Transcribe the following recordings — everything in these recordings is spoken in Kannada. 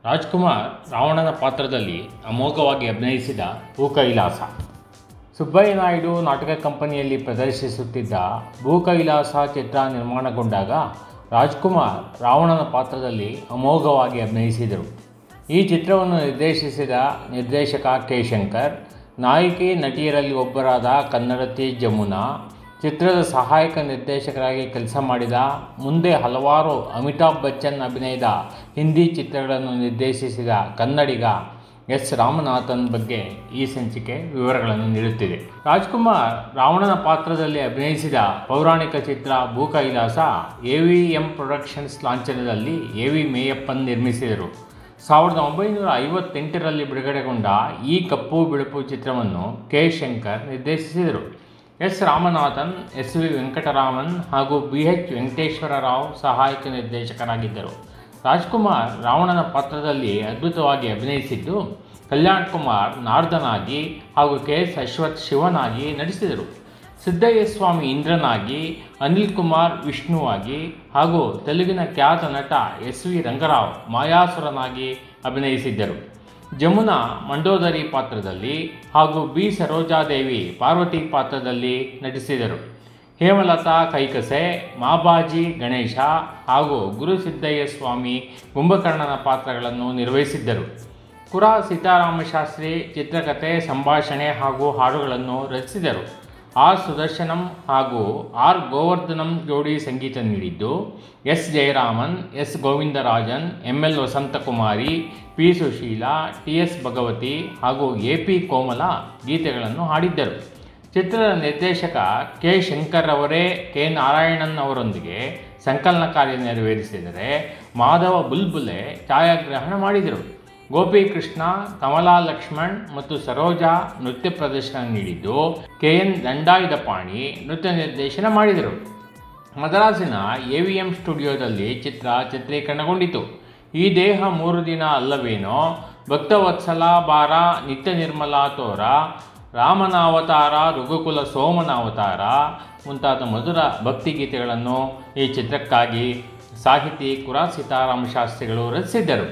ರಾಜ್ಕುಮಾರ್ ರಾವಣನ ಪಾತ್ರದಲ್ಲಿ ಅಮೋಘವಾಗಿ ಅಭಿನಯಿಸಿದ ಭೂಕೈಲಾಸ ಸುಬ್ಬಯ್ಯ ನಾಯ್ಡು ನಾಟಕ ಕಂಪನಿಯಲ್ಲಿ ಪ್ರದರ್ಶಿಸುತ್ತಿದ್ದ ಭೂಕೈಲಾಸ ಚಿತ್ರ ನಿರ್ಮಾಣಗೊಂಡಾಗ ರಾಜ್ಕುಮಾರ್ ರಾವಣನ ಪಾತ್ರದಲ್ಲಿ ಅಮೋಘವಾಗಿ ಅಭಿನಯಿಸಿದರು ಈ ಚಿತ್ರವನ್ನು ನಿರ್ದೇಶಿಸಿದ ನಿರ್ದೇಶಕ ಕೆ ಶಂಕರ್ ನಾಯಕಿ ನಟಿಯರಲ್ಲಿ ಒಬ್ಬರಾದ ಕನ್ನಡತಿ ಜಮುನಾ ಚಿತ್ರದ ಸಹಾಯಕ ನಿರ್ದೇಶಕರಾಗಿ ಕೆಲಸ ಮಾಡಿದ ಮುಂದೆ ಹಲವಾರು ಅಮಿತಾಬ್ ಬಚ್ಚನ್ ಅಭಿನಯದ ಹಿಂದಿ ಚಿತ್ರಗಳನ್ನು ನಿರ್ದೇಶಿಸಿದ ಕನ್ನಡಿಗ ಎಸ್ ರಾಮನಾಥನ್ ಬಗ್ಗೆ ಈ ಸಂಚಿಕೆ ವಿವರಗಳನ್ನು ನೀಡುತ್ತಿದೆ ರಾಜ್ಕುಮಾರ್ ರಾವಣನ ಪಾತ್ರದಲ್ಲಿ ಅಭಿನಯಿಸಿದ ಪೌರಾಣಿಕ ಚಿತ್ರ Bhookailasa A V M productions ಲಾಂಛನದಲ್ಲಿ ಎ ವಿ ಮೇಯಪ್ಪನ್ ನಿರ್ಮಿಸಿದರು ಸಾವಿರದ ಒಂಬೈನೂರ ಐವತ್ತೆಂಟರಲ್ಲಿ ಬಿಡುಗಡೆಗೊಂಡ ಈ ಕಪ್ಪು ಬಿಳುಪು ಚಿತ್ರವನ್ನು ಕೆ ಶಂಕರ್ ನಿರ್ದೇಶಿಸಿದರು S Ramanathan S V Venkataraman ಹಾಗೂ ಬಿ ಎಚ್ ವೆಂಕಟೇಶ್ವರ ರಾವ್ ಸಹಾಯಕ ನಿರ್ದೇಶಕರಾಗಿದ್ದರು ರಾಜ್ಕುಮಾರ್ ರಾವಣನ ಪಾತ್ರದಲ್ಲಿ ಅದ್ಭುತವಾಗಿ ಅಭಿನಯಿಸಿದ್ದು ಕಲ್ಯಾಣ್ ಕುಮಾರ್ ನಾರ್ದನಾಗಿ ಹಾಗೂ ಕೆ ಎಸ್ ಅಶ್ವಥ್ ಶಿವನಾಗಿ ನಟಿಸಿದರು ಸಿದ್ದಯ್ಯ ಸ್ವಾಮಿ ಇಂದ್ರನಾಗಿ ಅನಿಲ್ ಕುಮಾರ್ ವಿಷ್ಣುವಾಗಿ ಹಾಗೂ ತೆಲುಗಿನ ಖ್ಯಾತ ನಟ ಎಸ್ ವಿ ರಂಗರಾವ್ ಮಾಯಾಸುರನಾಗಿ ಅಭಿನಯಿಸಿದ್ದರು ಜಮುನಾ ಮಂಡೋದರಿ ಪಾತ್ರದಲ್ಲಿ ಹಾಗೂ ಬಿ ಸರೋಜಾದೇವಿ ಪಾರ್ವತಿ ಪಾತ್ರದಲ್ಲಿ ನಟಿಸಿದರು ಹೇಮಲತಾ ಕೈಕಸೆ ಮಾಬಾಜಿ ಗಣೇಶ ಹಾಗೂ ಗುರುಸಿದ್ದಯ್ಯ ಸ್ವಾಮಿ ಕುಂಭಕರ್ಣನ ಪಾತ್ರಗಳನ್ನು ನಿರ್ವಹಿಸಿದ್ದರು ಕುರಾ ಸೀತಾರಾಮ ಶಾಸ್ತ್ರಿ ಚಿತ್ರಕಥೆ ಸಂಭಾಷಣೆ ಹಾಗೂ ಹಾಡುಗಳನ್ನು ರಚಿಸಿದರು ಆರ್ ಸುದರ್ಶನಂ ಹಾಗೂ ಆರ್ ಗೋವರ್ಧನಂ ಜೋಡಿ ಸಂಗೀತ ನೀಡಿದ್ದು S Jayaraman S Govindarajan M L Vasanthakumari P Susheela T S Bhagavathi ಹಾಗೂ ಎ ಪಿ ಕೋಮಲ ಗೀತೆಗಳನ್ನು ಹಾಡಿದ್ದರು ಚಿತ್ರದ ನಿರ್ದೇಶಕ ಕೆ ಶಂಕರ್ ಅವರೇ ಕೆ ನಾರಾಯಣನ್ ಅವರೊಂದಿಗೆ ಸಂಕಲನ ಕಾರ್ಯ ನೆರವೇರಿಸಿದರೆ ಮಾಧವ ಬುಲ್ಬುಲೆ ಛಾಯಾಗ್ರಹಣ ಮಾಡಿದರು ಗೋಪಿಕೃಷ್ಣ ಕಮಲಾ ಲಕ್ಷ್ಮಣ್ ಮತ್ತು ಸರೋಜಾ ನೃತ್ಯ ಪ್ರದರ್ಶನ ನೀಡಿದ್ದು ಕೆ ಎನ್ ದಂಡಾಯುಧಪಾಣಿ ನೃತ್ಯ ನಿರ್ದೇಶನ ಮಾಡಿದರು ಮದ್ರಾಸಿನ ಎ ವಿ ಎಂ ಸ್ಟುಡಿಯೋದಲ್ಲಿ ಚಿತ್ರ ಚಿತ್ರೀಕರಣಗೊಂಡಿತು ಈ ದೇಹ ಮೂರು ದಿನ ಅಲ್ಲವೇನೋ ಭಕ್ತವತ್ಸಲ ಬಾರ ನಿತ್ಯ ನಿರ್ಮಲಾ ತೋರ ರಾಮನಾವತಾರ ರಘುಕುಲ ಸೋಮನಾವತಾರ ಮುಂತಾದ ಮಧುರ ಭಕ್ತಿಗೀತೆಗಳನ್ನು ಈ ಚಿತ್ರಕ್ಕಾಗಿ ಸಾಹಿತಿ ಕುರಾ ಸೀತಾರಾಮ ಶಾಸ್ತ್ರಿಗಳು ರಚಿಸಿದ್ದರು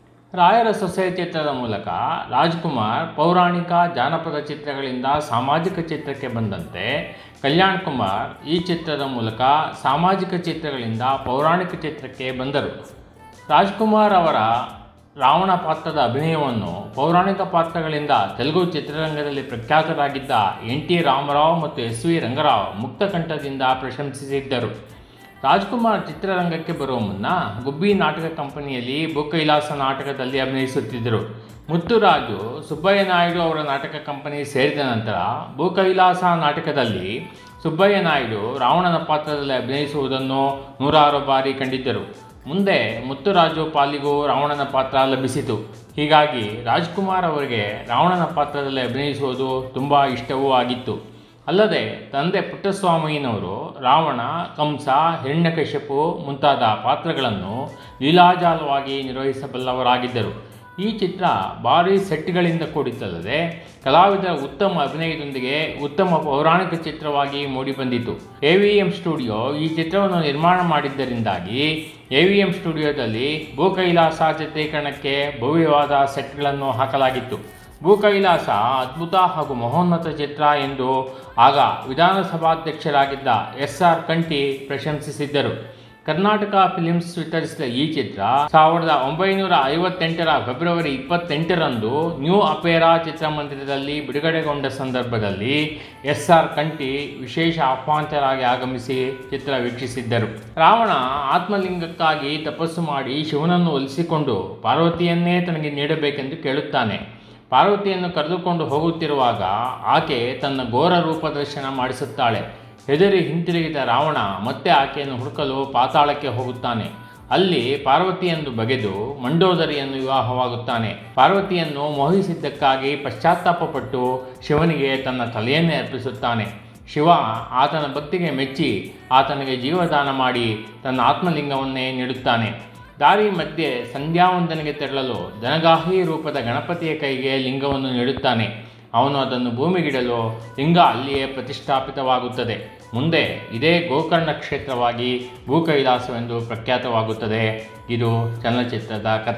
ರಾಯರ ಸೊಸೆ ಚಿತ್ರದ ಮೂಲಕ ರಾಜ್ಕುಮಾರ್ ಪೌರಾಣಿಕ ಜಾನಪದ ಚಿತ್ರಗಳಿಂದ ಸಾಮಾಜಿಕ ಚಿತ್ರಕ್ಕೆ ಬಂದಂತೆ ಕಲ್ಯಾಣ್ ಕುಮಾರ್ ಈ ಚಿತ್ರದ ಮೂಲಕ ಸಾಮಾಜಿಕ ಚಿತ್ರಗಳಿಂದ ಪೌರಾಣಿಕ ಚಿತ್ರಕ್ಕೆ ಬಂದರು ರಾಜ್ಕುಮಾರ್ ಅವರ ರಾವಣ ಪಾತ್ರದ ಅಭಿನಯವನ್ನು ಪೌರಾಣಿಕ ಪಾತ್ರಗಳಿಂದ ತೆಲುಗು ಚಿತ್ರರಂಗದಲ್ಲಿ ಪ್ರಖ್ಯಾತರಾಗಿದ್ದ ಎನ್ ಟಿ ರಾಮರಾವ್ ಮತ್ತು ಎಸ್ ವಿ ರಂಗರಾವ್ ಮುಕ್ತಕಂಠದಿಂದ ಪ್ರಶಂಸಿಸಿದ್ದರು ರಾಜ್ಕುಮಾರ್ ಚಿತ್ರರಂಗಕ್ಕೆ ಬರುವ ಮುನ್ನ ಗುಬ್ಬಿ ನಾಟಕ ಕಂಪನಿಯಲ್ಲಿ ಭೂಕೈಲಾಸ ನಾಟಕದಲ್ಲಿ ಅಭಿನಯಿಸುತ್ತಿದ್ದರು ಮುತ್ತುರಾಜು ಸುಬ್ಬಯ್ಯ ನಾಯ್ಡು ಅವರ ನಾಟಕ ಕಂಪನಿ ಸೇರಿದ ನಂತರ ಭೂಕೈಲಾಸ ನಾಟಕದಲ್ಲಿ ಸುಬ್ಬಯ್ಯ ನಾಯ್ಡು ರಾವಣನ ಪಾತ್ರದಲ್ಲಿ ಅಭಿನಯಿಸುವುದನ್ನು ನೂರಾರು ಬಾರಿ ಕಂಡಿದ್ದರು ಮುಂದೆ ಮುತ್ತುರಾಜು ಪಾಲಿಗೂ ರಾವಣನ ಪಾತ್ರ ಲಭಿಸಿತು ಹೀಗಾಗಿ ರಾಜ್ಕುಮಾರ್ ಅವರಿಗೆ ರಾವಣನ ಪಾತ್ರದಲ್ಲಿ ಅಭಿನಯಿಸುವುದು ತುಂಬ ಇಷ್ಟವೂ ಆಗಿತ್ತು ಅಲ್ಲದೆ ತಂದೆ ಪುಟ್ಟಸ್ವಾಮಯ್ಯನವರು ರಾವಣ ಕಂಸ ಹಿರಣ್ಯಕಶ್ಯಪು ಮುಂತಾದ ಪಾತ್ರಗಳನ್ನು ಲೀಲಾಜಾಲವಾಗಿ ನಿರ್ವಹಿಸಬಲ್ಲವರಾಗಿದ್ದರು ಈ ಚಿತ್ರ ಭಾರೀ ಸೆಟ್ಗಳಿಂದ ಕೂಡಿತ್ತಲ್ಲದೆ ಕಲಾವಿದರ ಉತ್ತಮ ಅಭಿನಯದೊಂದಿಗೆ ಉತ್ತಮ ಪೌರಾಣಿಕ ಚಿತ್ರವಾಗಿ ಮೂಡಿಬಂದಿತು ಎ ವಿ ಎಂ ಸ್ಟುಡಿಯೋ ಈ ಚಿತ್ರವನ್ನು ನಿರ್ಮಾಣ ಮಾಡಿದ್ದರಿಂದಾಗಿ ಎ ವಿ ಎಂ ಸ್ಟುಡಿಯೋದಲ್ಲಿ ಭೂಕೈಲಾಸ ಚಿತ್ರೀಕರಣಕ್ಕೆ ಭವ್ಯವಾದ ಸೆಟ್ಗಳನ್ನು ಹಾಕಲಾಗಿತ್ತು ಭೂಕೈಲಾಸ ಅದ್ಭುತ ಹಾಗೂ ಮಹೋನ್ನತ ಚಿತ್ರ ಎಂದು ಆಗ ವಿಧಾನಸಭಾಧ್ಯಕ್ಷರಾಗಿದ್ದ ಎಸ್ ಆರ್ ಕಂಠಿ ಪ್ರಶಂಸಿಸಿದ್ದರು ಕರ್ನಾಟಕ ಫಿಲಿಮ್ಸ್ ವಿತರಿಸಿದ ಈ ಚಿತ್ರ ಸಾವಿರದ ಒಂಬೈನೂರ ಐವತ್ತೆಂಟರ ಫೆಬ್ರವರಿ ಇಪ್ಪತ್ತೆಂಟರಂದು ನ್ಯೂ ಅಪೇರಾ ಚಿತ್ರಮಂದಿರದಲ್ಲಿ ಬಿಡುಗಡೆಗೊಂಡ ಸಂದರ್ಭದಲ್ಲಿ ಎಸ್ ಆರ್ ಕಂಠಿ ವಿಶೇಷ ಆಹ್ವಾನಿತರಾಗಿ ಆಗಮಿಸಿ ಚಿತ್ರ ವೀಕ್ಷಿಸಿದ್ದರು ರಾವಣ ಆತ್ಮಲಿಂಗಕ್ಕಾಗಿ ತಪಸ್ಸು ಮಾಡಿ ಶಿವನನ್ನು ಒಲಿಸಿಕೊಂಡು ಪಾರ್ವತಿಯನ್ನೇ ತನಗೆ ನೀಡಬೇಕೆಂದು ಕೇಳುತ್ತಾನೆ ಪಾರ್ವತಿಯನ್ನು ಕರೆದುಕೊಂಡು ಹೋಗುತ್ತಿರುವಾಗ ಆಕೆ ತನ್ನ ಘೋರ ರೂಪದರ್ಶನ ಮಾಡಿಸುತ್ತಾಳೆ ಹೆದರಿ ಹಿಂತಿರುಗಿದ ರಾವಣ ಮತ್ತೆ ಆಕೆಯನ್ನು ಹುಡುಕಲು ಪಾತಾಳಕ್ಕೆ ಹೋಗುತ್ತಾನೆ ಅಲ್ಲಿ ಪಾರ್ವತಿಯನ್ನು ಬಗೆದು ಮಂಡೋದರಿಯನ್ನು ವಿವಾಹವಾಗುತ್ತಾನೆ ಪಾರ್ವತಿಯನ್ನು ಮೋಹಿಸಿದ್ದಕ್ಕಾಗಿ ಪಶ್ಚಾತ್ತಾಪಪಟ್ಟು ಶಿವನಿಗೆ ತನ್ನ ತಲೆಯನ್ನೇ ಅರ್ಪಿಸುತ್ತಾನೆ ಶಿವ ಆತನ ಭಕ್ತಿಗೆ ಮೆಚ್ಚಿ ಆತನಿಗೆ ಜೀವದಾನ ಮಾಡಿ ತನ್ನ ಆತ್ಮಲಿಂಗವನ್ನೇ ನೀಡುತ್ತಾನೆ ದಾರಿ ಮಧ್ಯೆ ಸಂಧ್ಯಾವಂದನೆಗೆ ತೆರಳಲು ದನಗಾಹಿ ರೂಪದ ಗಣಪತಿಯ ಕೈಗೆ ಲಿಂಗವನ್ನು ನೀಡುತ್ತಾನೆ ಅವನು ಅದನ್ನು ಭೂಮಿಗಿಡಲು ಲಿಂಗ ಅಲ್ಲಿಯೇ ಪ್ರತಿಷ್ಠಾಪಿತವಾಗುತ್ತದೆ ಮುಂದೆ ಇದೇ ಗೋಕರ್ಣ ಕ್ಷೇತ್ರವಾಗಿ ಭೂಕೈಲಾಸವೆಂದು ಪ್ರಖ್ಯಾತವಾಗುತ್ತದೆ ಇದು ಚಲನಚಿತ್ರದ ಕತೆ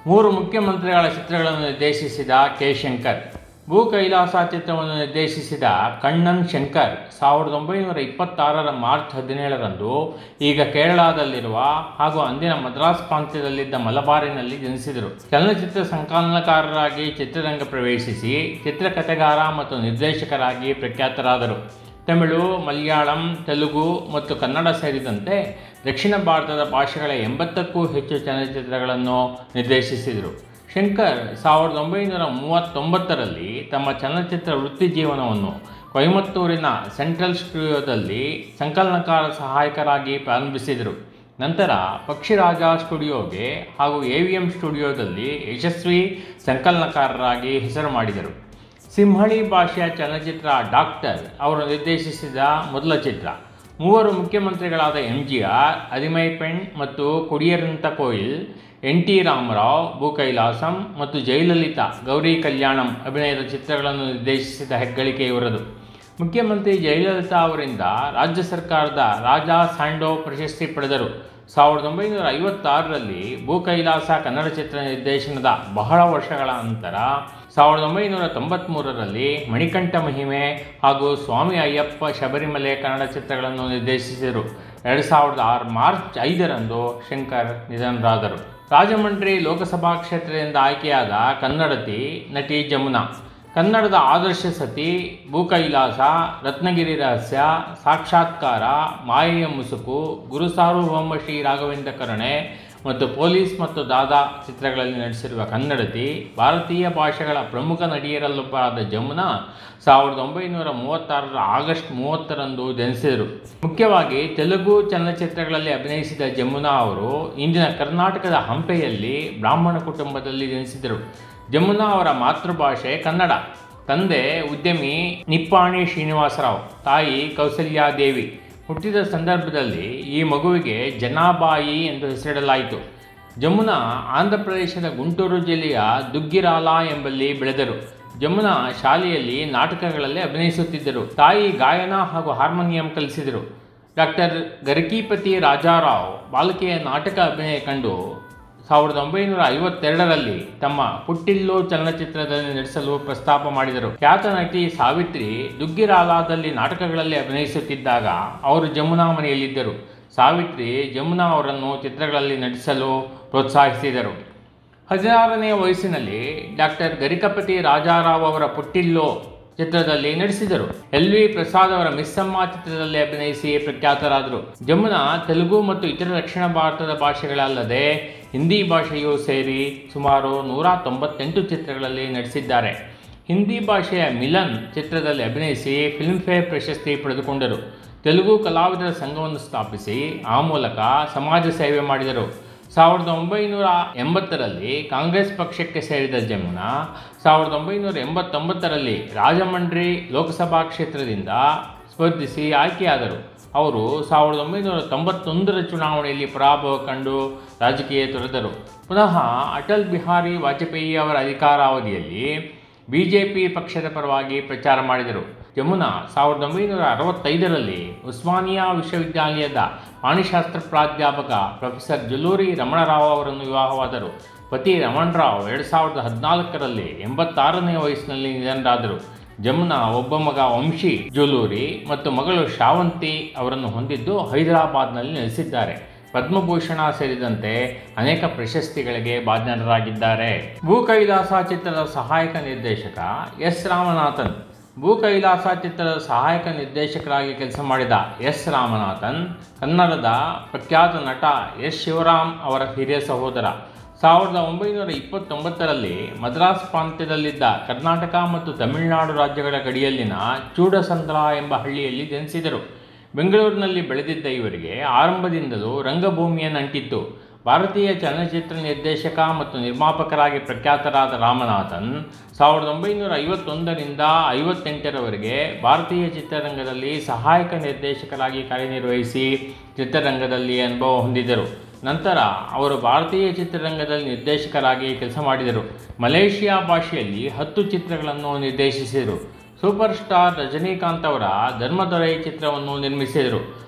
ಮೂರು ಮುಖ್ಯಮಂತ್ರಿಗಳ ಚಿತ್ರಗಳನ್ನು ನಿರ್ದೇಶಿಸಿದ ಕೆ ಶಂಕರ್ ಭೂ ಕೈಲಾಸ ಚಿತ್ರವನ್ನು ನಿರ್ದೇಶಿಸಿದ ಕಣ್ಣನ್ ಶಂಕರ್ ಸಾವಿರದ ಒಂಬೈನೂರ ಇಪ್ಪತ್ತಾರರ ಮಾರ್ಚ್ ಹದಿನೇಳರಂದು ಈಗ ಕೇರಳದಲ್ಲಿರುವ ಹಾಗೂ ಅಂದಿನ ಮದ್ರಾಸ್ ಪ್ರಾಂತ್ಯದಲ್ಲಿದ್ದ ಮಲಬಾರಿನಲ್ಲಿ ಜನಿಸಿದರು ಚಲನಚಿತ್ರ ಸಂಕಲನಕಾರರಾಗಿ ಚಿತ್ರರಂಗ ಪ್ರವೇಶಿಸಿ ಚಿತ್ರಕಥೆಗಾರ ಮತ್ತು ನಿರ್ದೇಶಕರಾಗಿ ಪ್ರಖ್ಯಾತರಾದರು ತಮಿಳು ಮಲಯಾಳಂ ತೆಲುಗು ಮತ್ತು ಕನ್ನಡ ಸೇರಿದಂತೆ ದಕ್ಷಿಣ ಭಾರತದ ಭಾಷೆಗಳ ಎಂಬತ್ತಕ್ಕೂ ಹೆಚ್ಚು ಚಲನಚಿತ್ರಗಳನ್ನು ನಿರ್ದೇಶಿಸಿದರು ಶಂಕರ್ ಸಾವಿರದ ಒಂಬೈನೂರ ಮೂವತ್ತೊಂಬತ್ತರಲ್ಲಿ ತಮ್ಮ ಚಲನಚಿತ್ರ ವೃತ್ತಿ ಜೀವನವನ್ನು ಕೊಯಮತ್ತೂರಿನ ಸೆಂಟ್ರಲ್ ಸ್ಟುಡಿಯೋದಲ್ಲಿ ಸಂಕಲನಕಾರ ಸಹಾಯಕರಾಗಿ ಪ್ರಾರಂಭಿಸಿದರು ನಂತರ ಪಕ್ಷಿರಾಜ ಸ್ಟುಡಿಯೋಗೆ ಹಾಗೂ ಎ ವಿ ಎಂ ಸ್ಟುಡಿಯೋದಲ್ಲಿ ಯಶಸ್ವಿ ಸಂಕಲನಕಾರರಾಗಿ ಹೆಸರು ಮಾಡಿದರು ಸಿಂಹಳಿ ಭಾಷೆಯ ಚಲನಚಿತ್ರ ಡಾಕ್ಟರ್ ಅವರು ನಿರ್ದೇಶಿಸಿದ ಮೊದಲ ಚಿತ್ರ ಮೂವರು ಮುಖ್ಯಮಂತ್ರಿಗಳಾದ M G R Adimai Penn ಮತ್ತು ಕುಡಿಯರಂತ ಕೋಯಿಲ್ ಎನ್ ಟಿ ರಾಮರಾವ್ ಭೂಕೈಲಾಸಂ ಮತ್ತು ಜಯಲಲಿತಾ ಗೌರಿ ಕಲ್ಯಾಣಂ ಅಭಿನಯದ ಚಿತ್ರಗಳನ್ನು ನಿರ್ದೇಶಿಸಿದ ಹೆಗ್ಗಳಿಕೆ ಇವರದು ಮುಖ್ಯಮಂತ್ರಿ ಜಯಲಲಿತಾ ಅವರಿಂದ ರಾಜ್ಯ ಸರ್ಕಾರದ ರಾಜಾ ಸ್ಯಾಂಡೋ ಪ್ರಶಸ್ತಿ ಪಡೆದರು ಸಾವಿರದ ಒಂಬೈನೂರ ಐವತ್ತಾರರಲ್ಲಿ ಭೂಕೈಲಾಸ ಕನ್ನಡ ಚಿತ್ರ ನಿರ್ದೇಶನದ ಬಹಳ ವರ್ಷಗಳ ನಂತರ ಸಾವಿರದ ಒಂಬೈನೂರ ತೊಂಬತ್ತ್ಮೂರರಲ್ಲಿ ಮಣಿಕಂಠ ಮಹಿಮೆ ಹಾಗೂ ಸ್ವಾಮಿ ಅಯ್ಯಪ್ಪ ಶಬರಿಮಲೆ ಕನ್ನಡ ಚಿತ್ರಗಳನ್ನು ನಿರ್ದೇಶಿಸಿದರು ಎರಡು ಸಾವಿರದ ಆರು ಮಾರ್ಚ್ ಐದರಂದು ಶಂಕರ್ ನಿಧನರಾದರು ರಾಜಮಂಡ್ರಿ ಲೋಕಸಭಾ ಕ್ಷೇತ್ರದಿಂದ ಆಯ್ಕೆಯಾದ ಕನ್ನಡತಿ ನಟಿ ಜಮುನಾ ಕನ್ನಡದ ಆದರ್ಶ ಸತಿ ಭೂಕೈಲಾಸ ರತ್ನಗಿರಿ ರಹಸ್ಯ ಸಾಕ್ಷಾತ್ಕಾರ ಮಾಯೆಯ ಮುಸುಕು ಗುರು ಸಾರ್ವಭೌಮ ಶ್ರೀ ರಾಘವೇಂದ್ರ ಕರುಣೆ ಮತ್ತು ಪೊಲೀಸ್ ಮತ್ತು ದಾದಾ ಚಿತ್ರಗಳಲ್ಲಿ ನಟಿಸಿರುವ ಕನ್ನಡತಿ ಭಾರತೀಯ ಭಾಷೆಗಳ ಪ್ರಮುಖ ನಟಿಯರಲ್ಲೊಬ್ಬರಾದ ಜಮುನಾ ಸಾವಿರದ ಒಂಬೈನೂರ ಮೂವತ್ತಾರರ ಆಗಸ್ಟ್ ಮೂವತ್ತರಂದು ಜನಿಸಿದರು ಮುಖ್ಯವಾಗಿ ತೆಲುಗು ಚಲನಚಿತ್ರಗಳಲ್ಲಿ ಅಭಿನಯಿಸಿದ ಜಮುನಾ ಅವರು ಇಂದಿನ ಕರ್ನಾಟಕದ ಹಂಪೆಯಲ್ಲಿ ಬ್ರಾಹ್ಮಣ ಕುಟುಂಬದಲ್ಲಿ ಜನಿಸಿದರು ಜಮುನಾ ಅವರ ಮಾತೃಭಾಷೆ ಕನ್ನಡ ತಂದೆ ಉದ್ಯಮಿ ನಿಪ್ಪಾಣಿ ಶ್ರೀನಿವಾಸರಾವ್ ತಾಯಿ ಕೌಸಲ್ಯಾದೇವಿ ಹುಟ್ಟಿದ ಸಂದರ್ಭದಲ್ಲಿ ಈ ಮಗುವಿಗೆ ಜನಾಬಾಯಿ ಎಂದು ಹೆಸರಿಡಲಾಯಿತು ಜಮುನಾ ಆಂಧ್ರ ಪ್ರದೇಶದ ಗುಂಟೂರು ಜಿಲ್ಲೆಯ ದುಗ್ಗಿರಾಲ ಎಂಬಲ್ಲಿ ಬೆಳೆದರು ಜಮುನಾ ಶಾಲೆಯಲ್ಲಿ ನಾಟಕಗಳಲ್ಲಿ ಅಭಿನಯಿಸುತ್ತಿದ್ದರು ತಾಯಿ ಗಾಯನ ಹಾಗೂ ಹಾರ್ಮೋನಿಯಂ ಕಲಿಸಿದರು ಡಾಕ್ಟರ್ ಗರಕೀಪತಿ ರಾಜಾರಾವ್ ಬಾಲಕಿಯ ನಾಟಕ ಅಭಿನಯ ಕಂಡು ಸಾವಿರದ ಒಂಬೈನೂರ ಐವತ್ತೆರಡರಲ್ಲಿ ತಮ್ಮ ಪುಟ್ಟಿಲ್ಲೋ ಚಲನಚಿತ್ರದಲ್ಲಿ ನಟಿಸಲು ಪ್ರಸ್ತಾಪ ಮಾಡಿದರು ಖ್ಯಾತ ನಟಿ ಸಾವಿತ್ರಿ ದುಗ್ಗಿರಾಲಾದಲ್ಲಿ ನಾಟಕಗಳಲ್ಲಿ ಅಭಿನಯಿಸುತ್ತಿದ್ದಾಗ ಅವರು ಜಮುನಾ ಮನೆಯಲ್ಲಿದ್ದರು ಸಾವಿತ್ರಿ ಜಮುನಾ ಅವರನ್ನು ಚಿತ್ರಗಳಲ್ಲಿ ನಟಿಸಲು ಪ್ರೋತ್ಸಾಹಿಸಿದರು ಹದಿನಾರನೇ ವಯಸ್ಸಿನಲ್ಲಿ ಡಾಕ್ಟರ್ ಗರಿಕಪತಿ ರಾಜಾರಾವ್ ಅವರ ಪುಟ್ಟಿಲ್ಲೋ ಚಿತ್ರದಲ್ಲಿ ನಟಿಸಿದರು ಎಲ್ ವಿ ಪ್ರಸಾದ್ ಅವರ ಮಿಸ್ಸಮ್ಮ ಚಿತ್ರದಲ್ಲಿ ಅಭಿನಯಿಸಿ ಪ್ರಖ್ಯಾತರಾದರು ಜಮುನಾ ತೆಲುಗು ಮತ್ತು ಇತರ ದಕ್ಷಿಣ ಭಾರತದ ಭಾಷೆಗಳಲ್ಲದೆ ಹಿಂದಿ ಭಾಷೆಯೂ ಸೇರಿ ಸುಮಾರು ನೂರ ತೊಂಬತ್ತೆಂಟು ಚಿತ್ರಗಳಲ್ಲಿ ನಟಿಸಿದ್ದಾರೆ ಹಿಂದಿ ಭಾಷೆಯ ಮಿಲನ್ ಚಿತ್ರದಲ್ಲಿ ಅಭಿನಯಿಸಿ ಫಿಲ್ಮ್ಫೇರ್ ಪ್ರಶಸ್ತಿ ಪಡೆದುಕೊಂಡರು ತೆಲುಗು ಕಲಾವಿದರ ಸಂಘವನ್ನು ಸ್ಥಾಪಿಸಿ ಆ ಮೂಲಕ ಸಮಾಜ ಸೇವೆ ಮಾಡಿದರು ಸಾವಿರದ ಒಂಬೈನೂರ ಎಂಬತ್ತರಲ್ಲಿ ಕಾಂಗ್ರೆಸ್ ಪಕ್ಷಕ್ಕೆ ಸೇರಿದ ಜಮುನಾ ಸಾವಿರದ ಒಂಬೈನೂರ ಎಂಬತ್ತೊಂಬತ್ತರಲ್ಲಿ ರಾಜಮಂಡ್ರಿ ಲೋಕಸಭಾ ಕ್ಷೇತ್ರದಿಂದ ಸ್ಪರ್ಧಿಸಿ ಆಯ್ಕೆಯಾದರು ಅವರು ಸಾವಿರದ ಒಂಬೈನೂರ ತೊಂಬತ್ತೊಂದರ ಚುನಾವಣೆಯಲ್ಲಿ ಪರಾಭವ ಕಂಡು ರಾಜಕೀಯ ತೊರೆದರು ಪುನಃ ಅಟಲ್ ಬಿಹಾರಿ ವಾಜಪೇಯಿ ಅವರ ಅಧಿಕಾರಾವಧಿಯಲ್ಲಿ ಬಿ ಜೆ ಪಿ ಪಕ್ಷದ ಪರವಾಗಿ ಪ್ರಚಾರ ಮಾಡಿದರು ಯಮುನಾ ಸಾವಿರದ ಒಂಬೈನೂರ ಅರವತ್ತೈದರಲ್ಲಿ ಉಸ್ಮಾನಿಯಾ ವಿಶ್ವವಿದ್ಯಾಲಯದ ಪ್ರಾಣಿಶಾಸ್ತ್ರ ಪ್ರಾಧ್ಯಾಪಕ ಪ್ರೊಫೆಸರ್ ಜುಲೂರಿ ರಮಣರಾವ್ ಅವರನ್ನು ವಿವಾಹವಾದರು ಪತಿ ರಮಣರಾವ್ ಎರಡು ಸಾವಿರದ ಹದಿನಾಲ್ಕರಲ್ಲಿ ಎಂಬತ್ತಾರನೇ ವಯಸ್ಸಿನಲ್ಲಿ ನಿಧನರಾದರು ಜಮುನಾ ಒಬ್ಬ ಮಗ ವಂಶಿ ಜುಲೂರಿ ಮತ್ತು ಮಗಳು ಶಾವಂತಿ ಅವರನ್ನು ಹೊಂದಿದ್ದು ಹೈದರಾಬಾದ್ನಲ್ಲಿ ನೆಲೆಸಿದ್ದಾರೆ ಪದ್ಮಭೂಷಣ ಸೇರಿದಂತೆ ಅನೇಕ ಪ್ರಶಸ್ತಿಗಳಿಗೆ ಭಾಜನರಾಗಿದ್ದಾರೆ ಭೂ ಕೈಲಾಸ ಚಿತ್ರದ ಸಹಾಯಕ ನಿರ್ದೇಶಕ ಎಸ್ ರಾಮನಾಥನ್ ಭೂ ಕೈಲಾಸ ಚಿತ್ರದ ಸಹಾಯಕ ನಿರ್ದೇಶಕರಾಗಿ ಕೆಲಸ ಮಾಡಿದ ಎಸ್ ರಾಮನಾಥನ್ ಕನ್ನಡದ ಪ್ರಖ್ಯಾತ ನಟ ಎಸ್ ಶಿವರಾಮ್ ಅವರ ಹಿರಿಯ ಸಹೋದರ ಸಾವಿರದ ಒಂಬೈನೂರ ಇಪ್ಪತ್ತೊಂಬತ್ತರಲ್ಲಿ ಮದ್ರಾಸ್ ಪ್ರಾಂತ್ಯದಲ್ಲಿದ್ದ ಕರ್ನಾಟಕ ಮತ್ತು ತಮಿಳುನಾಡು ರಾಜ್ಯಗಳ ಗಡಿಯಲ್ಲಿನ ಚೂಡಸಂದ್ರ ಎಂಬ ಹಳ್ಳಿಯಲ್ಲಿ ಜನಿಸಿದರು ಬೆಂಗಳೂರಿನಲ್ಲಿ ಬೆಳೆದಿದ್ದ ಇವರಿಗೆ ಆರಂಭದಿಂದಲೂ ರಂಗಭೂಮಿಯನ್ನು ಅಂಟಿತ್ತು ಭಾರತೀಯ ಚಲನಚಿತ್ರ ನಿರ್ದೇಶಕ ಮತ್ತು ನಿರ್ಮಾಪಕರಾಗಿ ಪ್ರಖ್ಯಾತರಾದ ರಾಮನಾಥನ್ ಸಾವಿರದ ಒಂಬೈನೂರ ಐವತ್ತೊಂದರಿಂದ ಐವತ್ತೆಂಟರವರೆಗೆ ಭಾರತೀಯ ಚಿತ್ರರಂಗದಲ್ಲಿ ಸಹಾಯಕ ನಿರ್ದೇಶಕರಾಗಿ ಕಾರ್ಯನಿರ್ವಹಿಸಿ ಚಿತ್ರರಂಗದಲ್ಲಿ ಅನುಭವ ಹೊಂದಿದರು ನಂತರ ಅವರು ಭಾರತೀಯ ಚಿತ್ರರಂಗದಲ್ಲಿ ನಿರ್ದೇಶಕರಾಗಿ ಕೆಲಸ ಮಾಡಿದರು ಮಲೇಷಿಯಾ ಭಾಷೆಯಲ್ಲಿ ಹತ್ತು ಚಿತ್ರಗಳನ್ನು ನಿರ್ದೇಶಿಸಿದರು ಸೂಪರ್ ಸ್ಟಾರ್ ರಜನಿಕಾಂತ್ ಅವರ ಧರ್ಮದೊರೆ ಚಿತ್ರವನ್ನು ನಿರ್ಮಿಸಿದರು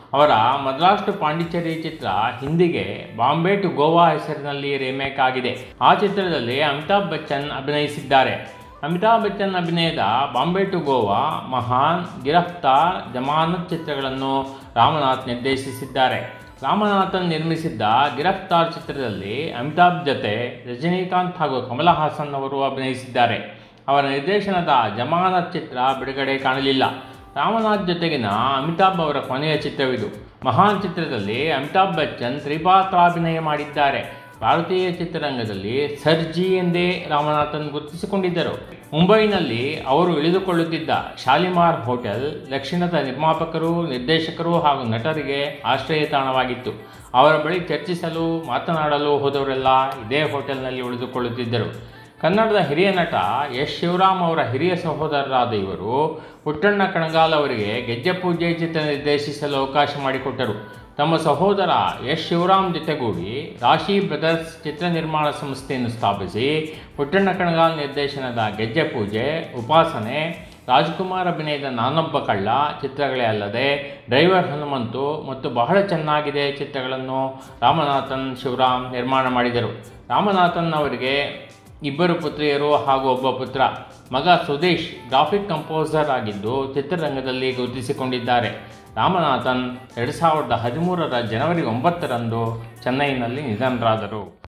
ಅವರ ಮದ್ರಾಸ್ ಪಾಂಡಿಚೇರಿ ಚಿತ್ರ ಹಿಂದಿಗೆ ಬಾಂಬೆ ಟು ಗೋವಾ ಹೆಸರಿನಲ್ಲಿ ರೀಮೇಕ್ ಆಗಿದೆ ಆ ಚಿತ್ರದಲ್ಲಿ ಅಮಿತಾಬ್ ಬಚ್ಚನ್ ಅಭಿನಯಿಸಿದ್ದಾರೆ ಅಮಿತಾಬ್ ಬಚ್ಚನ್ ಅಭಿನಯದ ಬಾಂಬೆ ಟು ಗೋವಾ ಮಹಾನ್ ಗಿರಫ್ತಾರ್ ಜಮಾನತ್ ಚಿತ್ರಗಳನ್ನು ರಾಮನಾಥ್ ನಿರ್ದೇಶಿಸಿದ್ದಾರೆ ರಾಮನಾಥನ್ ನಿರ್ಮಿಸಿದ್ದ ಗಿರಫ್ತಾರ್ ಚಿತ್ರದಲ್ಲಿ ಅಮಿತಾಬ್ ಜೊತೆ ರಜನಿಕಾಂತ್ ಹಾಗೂ ಕಮಲ ಹಾಸನ್ ಅವರು ಅಭಿನಯಿಸಿದ್ದಾರೆ ಅವರ ನಿರ್ದೇಶನದ ಜಮಾನತ್ ಚಿತ್ರ ಬಿಡುಗಡೆ ಕಾಣಲಿಲ್ಲ ರಾಮನಾಥ್ ಜೊತೆಗಿನ ಅಮಿತಾಬ್ ಅವರ ಕೊನೆಯ ಚಿತ್ರವಿದು ಮಹಾನ್ ಚಿತ್ರದಲ್ಲಿ ಅಮಿತಾಬ್ ಬಚ್ಚನ್ ತ್ರಿಪಾತ್ರಾಭಿನಯ ಮಾಡಿದ್ದಾರೆ ಭಾರತೀಯ ಚಿತ್ರರಂಗದಲ್ಲಿ ಸರ್ಜಿ ಎಂದೇ ರಾಮನಾಥನ್ ಗುರುತಿಸಿಕೊಂಡಿದ್ದರು ಮುಂಬೈನಲ್ಲಿ ಅವರು ಇಳಿದುಕೊಳ್ಳುತ್ತಿದ್ದ ಶಾಲಿಮಾರ್ ಹೋಟೆಲ್ ದಕ್ಷಿಣದ ನಿರ್ಮಾಪಕರು ನಿರ್ದೇಶಕರು ಹಾಗೂ ನಟರಿಗೆ ಆಶ್ರಯ ತಾಣವಾಗಿತ್ತು ಅವರ ಬಳಿ ಚರ್ಚಿಸಲು ಮಾತನಾಡಲು ಹೋದವರೆಲ್ಲ ಇದೇ ಹೋಟೆಲ್ನಲ್ಲಿ ಉಳಿದುಕೊಳ್ಳುತ್ತಿದ್ದರು ಕನ್ನಡದ ಹಿರಿಯ ನಟ ಯಶ್ ಶಿವರಾಮ್ ಅವರ ಹಿರಿಯ ಸಹೋದರರಾದ ಇವರು ಪುಟ್ಟಣ್ಣ ಕಣಗಾಲ್ ಅವರಿಗೆ ಗೆಜ್ಜೆ ಪೂಜೆ ಚಿತ್ರ ನಿರ್ದೇಶಿಸಲು ಅವಕಾಶ ಮಾಡಿಕೊಟ್ಟರು ತಮ್ಮ ಸಹೋದರ ಯಶ್ ಶಿವರಾಮ್ ಜೊತೆಗೂಡಿ ರಾಶಿ ಬ್ರದರ್ಸ್ ಚಿತ್ರ ನಿರ್ಮಾಣ ಸಂಸ್ಥೆಯನ್ನು ಸ್ಥಾಪಿಸಿ ಪುಟ್ಟಣ್ಣ ಕಣಗಾಲ್ ನಿರ್ದೇಶನದ ಗೆಜ್ಜೆ ಪೂಜೆ ಉಪಾಸನೆ ರಾಜ್ಕುಮಾರ್ ಅಭಿನಯದ ನಾನೊಬ್ಬ ಕಳ್ಳ ಚಿತ್ರಗಳೇ ಅಲ್ಲದೆ ಡ್ರೈವರ್ ಹನುಮಂತು ಮತ್ತು ಬಹಳ ಚೆನ್ನಾಗಿದೆ ಚಿತ್ರಗಳನ್ನು ರಾಮನಾಥನ್ ಶಿವರಾಮ್ ನಿರ್ಮಾಣ ಮಾಡಿದರು ರಾಮನಾಥನ್ ಅವರಿಗೆ ಇಬ್ಬರು ಪುತ್ರಿಯರು ಹಾಗೂ ಒಬ್ಬ ಪುತ್ರ ಮಗ ಸುದೇಶ್ ಗ್ರಾಫಿಕ್ ಕಂಪೋಸರ್ ಆಗಿದ್ದು ಚಿತ್ರರಂಗದಲ್ಲಿ ಗುರುತಿಸಿಕೊಂಡಿದ್ದಾರೆ ರಾಮನಾಥನ್ ಎರಡು ಸಾವಿರದ ಹದಿಮೂರರ ಜನವರಿ ಒಂಬತ್ತರಂದು ಚೆನ್ನೈನಲ್ಲಿ ನಿಧನರಾದರು